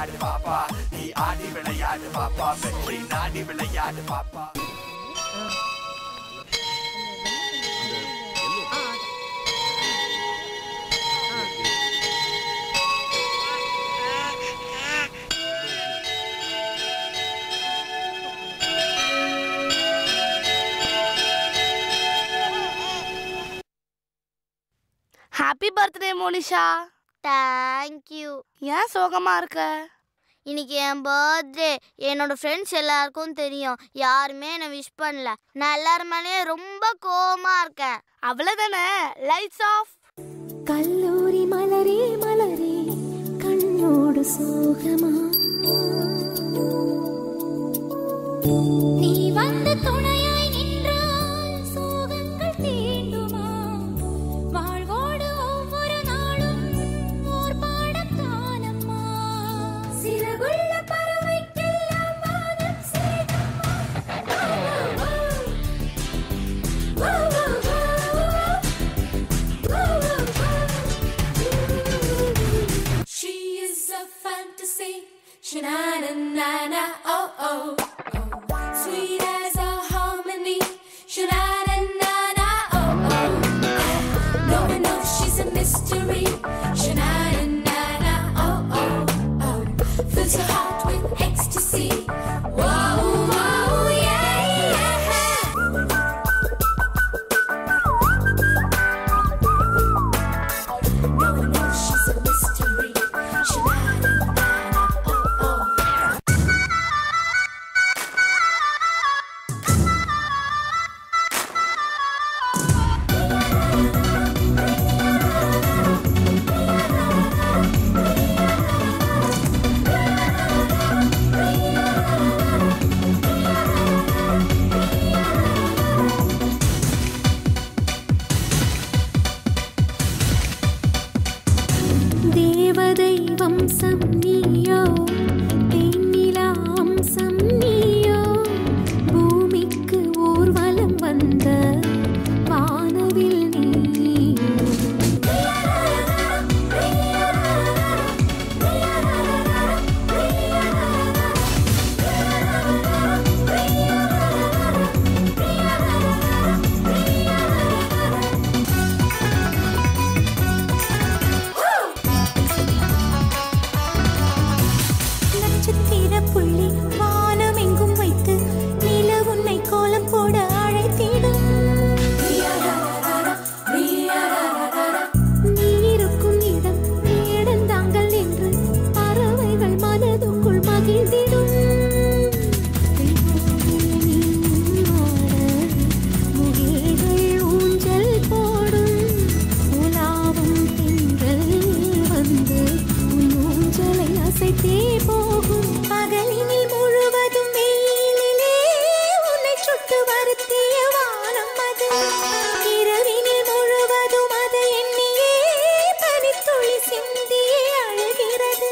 விளையாடு பாப்பா நீ ஆடி விளையாடு பாப்பா வெற்றி நாடி விளையாடு பாப்பா ஹாப்பி பர்த்டே மோனிஷா தேங்க்யூ ஏன் சோகமா இருக்க இன்னைக்கு என் பர்த்டே என்னோட ஃப்ரெண்ட்ஸ் எல்லாருக்கும் தெரியும் யாருமே என்னை விஷ் பண்ணல நான் எல்லாரும் மேலேயும் ரொம்ப கோவமா இருக்கேன் அவ்வளவுதானே லைட்ஸ் ஆஃப் கல்லூரி மலரே மலரே கண்ணோடு சோகமா நீ வந்து துணையாய் நின்றால் சோகங்கள் தீண்டுமா வாழ்வோடு ஒவ்வொரு நாளும் ஓர் பாடத்தானம்மா சிறகுள்ள பறவைக்கெல்லாம் வானம் சிறகம்மா. ஓ, ஓ, ஓ, ஓ. She is a fantasy, sha-na-na-na-na, oh oh. Sweet as a harmony, sha-na-na-na-na, oh oh. No one knows she's a mystery, sha-na-na-na-na, oh oh oh. Fills your heart with ecstasy, whoa whoa yeah yeah. No one knows she's a mystery, sha-na-na-na-na, oh oh. தேவதை வம்சம் நீயோ தென்னிலா அம்சம் நீயோ பூமிக்கு ஊர்வலம் வந்த வானவில் நீயோ நட்சத்திர புள்ளி வானம் எங்கும் வைத்து நில உன்னை கோலம் போட அழைத்திடும் நீ இருக்கும் இடம் வேடந்தாங்கள் என்று பறவைகள் மனதுக்குள் மகிழ்ந்திடும் முகில்கள் ஊஞ்சல் போடும் உலாவும் திங்கள் வந்து உன் ஊஞ்சலை அசைத்தே போகும் பகலினில் முழுவதும் வெயிலிலே உன்னை சுட்டு வருத்திய வானம் அது இரவினில் முழுவதும் அதை எண்ணியே பனித்துளி சிந்தியே அழுகிறது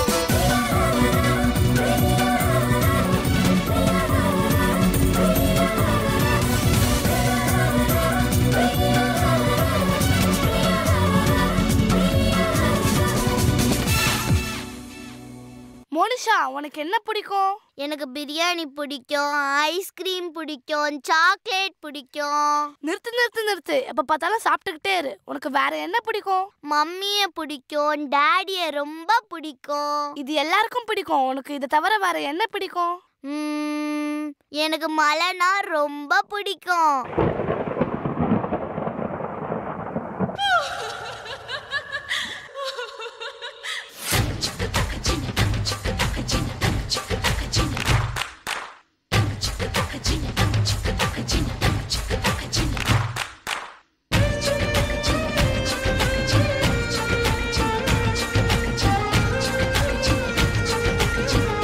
மோனிஷா உனக்கு என்ன பிடிக்கும் எனக்கு பிரியாணி பிடிக்கும் ஐஸ்கிரீம் பிடிக்கும் சாக்லேட் பிடிக்கும் நிறுத்து நிறுத்து நிறுத்து எப்ப பார்த்தாலும் சாப்பிட்டுக்கிட்டே இரு உனக்கு வேற என்ன பிடிக்கும் மம்மியை பிடிக்கும் டாடியை ரொம்ப பிடிக்கும் இது எல்லாருக்கும் பிடிக்கும் உனக்கு இதை தவிர வேற என்ன பிடிக்கும் ம்ம், எனக்கு மழைனா ரொம்ப பிடிக்கும்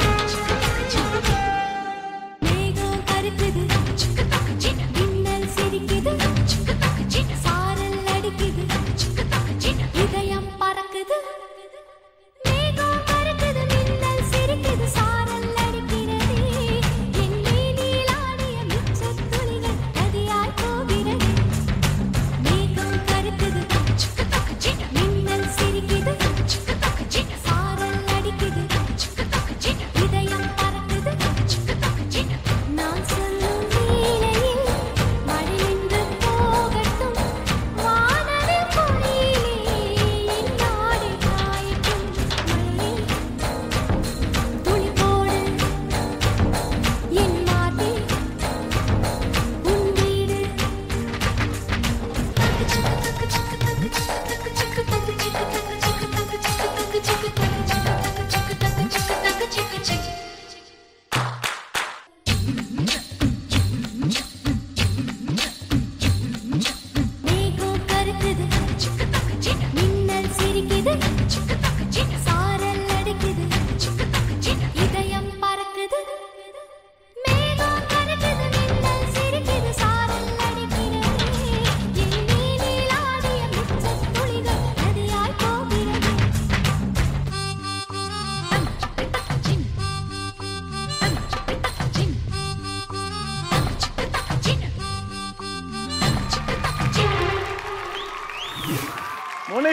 மேகம் கருக்குது மின்னல் சிரிக்குது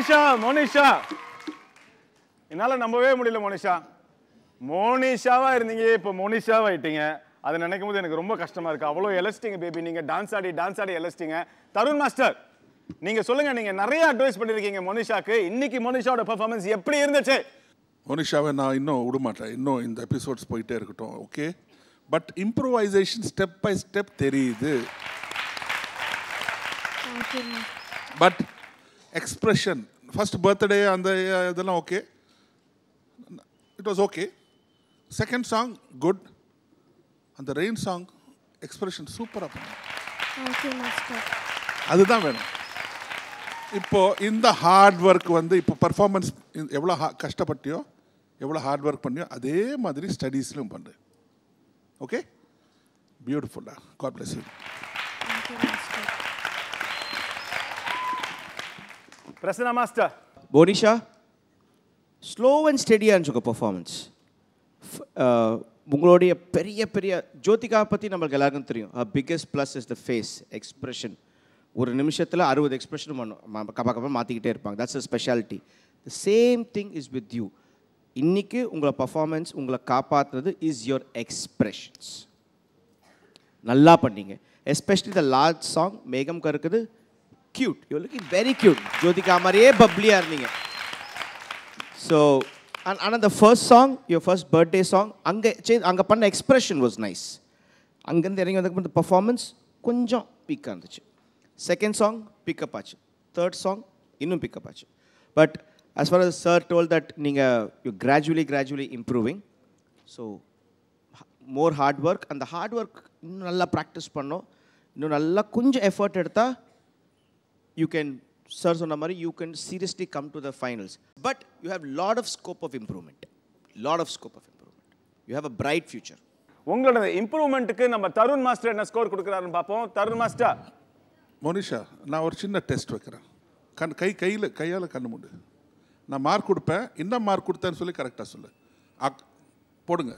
மோனிஷா மோனிஷா என்னால நம்பவே முடியல மோனிஷா மோனிஷாவா இருந்தீங்க இப்போ மோனிஷாவா ஆயிட்டீங்க அதை நினைக்கும் போது எனக்கு ரொம்ப கஷ்டமா இருக்கு அவ்வளோ எலஸ்டிங்க பேபி நீங்க டான்ஸ் ஆடி டான்ஸ் ஆடி எலஸ்டிங்க தருண் மாஸ்டர் நீங்க சொல்லுங்க நீங்க நிறைய அட்வைஸ் பண்ணிருக்கீங்க மோனிஷாக்கு இன்னைக்கு மோனிஷாவோட பெர்ஃபார்மன்ஸ் எப்படி இருந்துச்சு மோனிஷாவை நான் இன்னும் விடமாட்டேன் இன்னும் இந்த எபிசோட்ஸ் போயிட்டே இருக்கட்டும் okay but improvisation step by step தெரியுது பட் எக்ஸ்பிரஷன் ஃபர்ஸ்ட் பர்த்டே அந்த அஹ், இதெல்லாம் okay it was okay second song good அந்த ரெயின் சாங் எக்ஸ்பிரஷன் சூப்பராக பண்ண தேங்க்யூ மாஸ்டர் அதுதான் வேணும் இப்போ இந்த ஹார்ட் ஒர்க் வந்து இப்போ பர்ஃபார்மன்ஸ் எவ்வளோ ha- கஷ்டப்பட்டியோ எவ்வளோ ஹார்ட் ஒர்க் பண்ணியோ அதே மாதிரி ஸ்டடீஸ்லையும் பண்ணு ஓகே பியூட்டிஃபுல்லா god bless you thank you master Prasanna master போனிஷா ஸ்லோ அண்ட் ஸ்டெடியாக இருந்துச்சு உங்கள் பர்ஃபார்மன்ஸ் உங்களுடைய பெரிய பெரிய ஜோதிகா பற்றி நம்மளுக்கு எல்லாருக்கும் தெரியும் biggest plus is the face expression ஒரு நிமிஷத்தில் அறுபது எக்ஸ்பிரஷன் பண்ணும் கப்பா கப்பா மாற்றிக்கிட்டே இருப்பாங்க that's a speciality the same thing is with you இன்னைக்கு உங்களை பர்ஃபார்மன்ஸ் உங்களை காப்பாற்றுறது இஸ் யுவர் எக்ஸ்பிரஷன்ஸ் நல்லா பண்ணீங்க எஸ்பெஷலி த லார்ஜ் சாங் மேகம் கருக்குது cute you looking very cute Jyothika மாதிரியே பப்ளியாக இருந்தீங்க ஸோ ஆனால் அந்த first song your first birthday song அங்கே சரி அங்கே பண்ண எக்ஸ்பிரஷன் வாஸ் நைஸ் அங்கேருந்து இறங்கி வந்ததுக்கு பர்ஃபார்மன்ஸ் கொஞ்சம் வீக்காக இருந்துச்சு செகண்ட் சாங் பிக்கப் ஆச்சு தேர்ட் சாங் இன்னும் பிக்கப் ஆச்சு but as far as sir told that நீங்கள் you gradually gradually improving so more hard work அந்த ஹார்ட் ஒர்க் இன்னும் நல்லா ப்ராக்டிஸ் பண்ணோம் இன்னும் நல்லா கொஞ்சம் எஃபர்ட் எடுத்தால் யூ கேன் சார் சொன்ன மாதிரி you can seriously come to the finals but you have lot of scope of improvement lot of scope of improvement you have a bright future உங்களோட இம்ப்ரூவ்மெண்ட்டுக்கு நம்ம தருண் மாஸ்டர் என்ன ஸ்கோர் கொடுக்குறாருன்னு பார்ப்போம் Tarun master Monisha நான் ஒரு சின்ன டெஸ்ட் வைக்கிறேன் கண் கை கையில் கையால் கண்ணு மூடு நான் மார்க் கொடுப்பேன் என்ன மார்க் கொடுத்தேன்னு சொல்லி கரெக்டாக சொல்லு அக் போடுங்க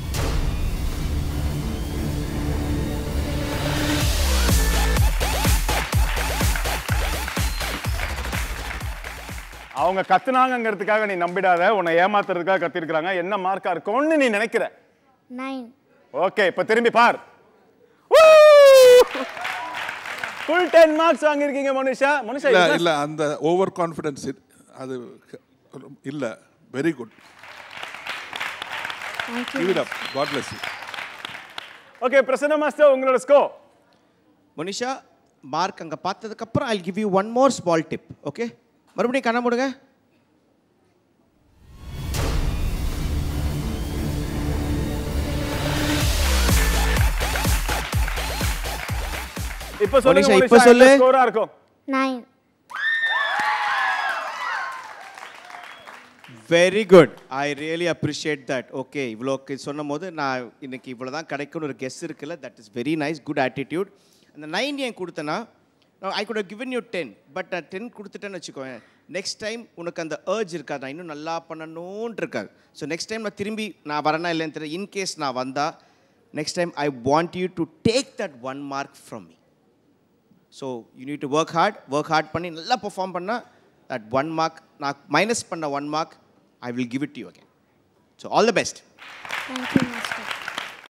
அவங்க கத்துனாங்கங்கிறதுக்காக நீ நம்பிடாத உன்னை ஏமாத்துறதுக்காக கத்திருக்காங்க என்ன மார்க்கா இருக்கும்னு நீ நினைக்கிற நைன் ஓகே இப்ப திரும்பி பார் ஃபுல் டென் மார்க்ஸ் வாங்கியிருக்கீங்க மனுஷா மனுஷா இல்லை இதுதான் இல்லை அந்த ஓவர் கான்ஃபிடென்ஸ் அது இல்லை very good give it up god bless you okay Prasanna master உங்களோட ஸ்கோ மனிஷா மார்க் அங்கே பார்த்ததுக்கப்புறம் I give you one more small tip okay மறுபடியும் கண்ண மூடுங்க இப்ப சொல்லுங்க மனிஷா, இப்ப மனிஷா சொல்லு. ஸ்கோரா இருக்கும் nine very good I really appreciate that okay இவ்வளோ சொன்னும் போது நான் இன்னைக்கு இவ்வளோ தான் கிடைக்கும்னு ஒரு கெஸ் இருக்குல்ல that is very nice good attitude அந்த நைன் ஏன் கொடுத்தேன்னா I good given you ten but நான் டென் கொடுத்துட்டேன்னு வச்சுக்கோங்க நெக்ஸ்ட் டைம் உனக்கு அந்த ஏர்ஜ் இருக்காது நான் இன்னும் நல்லா பண்ணணும்னு இருக்காது ஸோ நெக்ஸ்ட் டைம் நான் திரும்பி நான் வரேனா இல்லைன்னு தெரியல இன்கேஸ் நான் வந்தால் next time I want you to take that one mark from me so you need to work hard work hard பண்ணி நல்லா பெர்ஃபார்ம் பண்ணால் தட் ஒன் மார்க் நான் மைனஸ் பண்ண one mark I will give it you again so all the best thank you master